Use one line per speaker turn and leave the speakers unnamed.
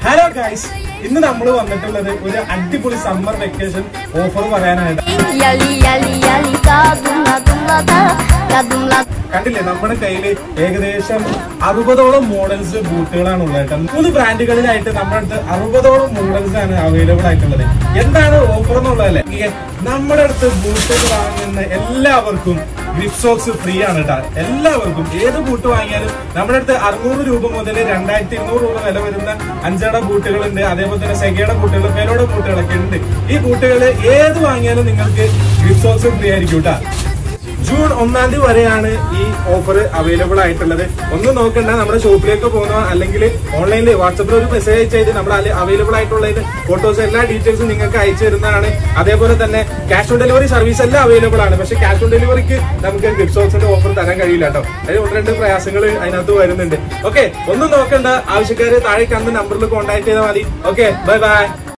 hello guys ഇന്ന് നമ്മൾ വന്നിട്ടുള്ളത് ഒരു അടിപൊളി സമ്മർ വെക്കേഷൻ ഓഫർ പറയാനായിട്ട്
Yali yali yali da dum la dum la da da dum la
കണ്ടില്ലേ നമ്മുടെ കയ്യിൽ ഏകദേശം അറുപതോളം മോഡൽസ് ബൂട്ടുകളാണ് ഉള്ളത് കേട്ടോ മൂന്ന് ബ്രാൻഡുകളിലായിട്ട് നമ്മുടെ അടുത്ത് അറുപതോളം മോഡൽസ് ആണ് അവൈലബിൾ ആയിട്ടുള്ളത് എന്താണ് ഓഫർ എന്നുള്ളതല്ലേ ഈ നമ്മുടെ അടുത്ത് ബൂട്ടുകൾ വാങ്ങുന്ന എല്ലാവർക്കും ഗ്രിപ്പ് സോക്സ് ഫ്രീ ആണ് കേട്ടോ എല്ലാവർക്കും ഏത് ബൂട്ട് വാങ്ങിയാലും നമ്മുടെ അടുത്ത് അറുന്നൂറ് രൂപ മുതൽ രണ്ടായിരത്തി ഇരുന്നൂറ് രൂപ വില വരുന്ന അഞ്ചാട ബൂട്ടുകളുണ്ട് അതേപോലെ തന്നെ സെഗയുടെ ബൂട്ടുകൾ പേരോടെ ബൂട്ടുകളൊക്കെ ഉണ്ട് ഈ ബൂട്ടുകൾ ഏത് വാങ്ങിയാലും നിങ്ങൾക്ക് ഗ്രിപ്പ് സോക്സ് ഫ്രീ ആയിരിക്കും കേട്ടോ ജൂൺ ഒന്നാം തീയതി വരെയാണ് ഈ ഓഫർ അവൈലബിൾ ആയിട്ടുള്ളത് ഒന്നും നോക്കണ്ട നമ്മുടെ ഷോപ്പിലേക്ക് പോകുന്ന അല്ലെങ്കിൽ ഓൺലൈനിൽ വാട്സപ്പിൽ ഒരു മെസ്സേജ് അയച്ചു നമ്മൾ അവൈലബിൾ ആയിട്ടുള്ളതിന് ഫോട്ടോസ് എല്ലാ ഡീറ്റെയിൽസും നിങ്ങൾക്ക് അയച്ചു തരുന്നതാണ് അതേപോലെ തന്നെ ക്യാഷ് ഓൺ ഡെലിവറി സർവീസ് എല്ലാം അവൈലബിൾ ആണ് പക്ഷേ ക്യാഷ് ഓൺ ഡെലിവറിക്ക് നമുക്ക് ഗിഫ്റ്റ് ബോക്സിന്റെ ഓഫർ തരാൻ കഴിയില്ല കേട്ടോ അതിന് ഒന്ന് രണ്ട് പ്രയാസങ്ങൾ അതിനകത്ത് വരുന്നുണ്ട് ഓക്കെ ഒന്നും നോക്കണ്ട ആവശ്യക്കാര് താഴെ കണ്ട നമ്പറിൽ കോൺടാക്ട് ചെയ്താൽ മതി ഓക്കെ ബൈ ബൈ